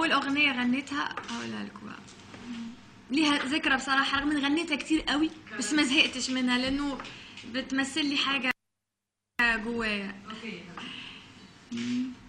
اول اغنيه غنيتها هقولها لكم بقى ليها ذكرى بصراحه رغم ان غنيتها كتير قوي بس ما زهقتش منها لانه بتمثل لي حاجه جوايا اوكي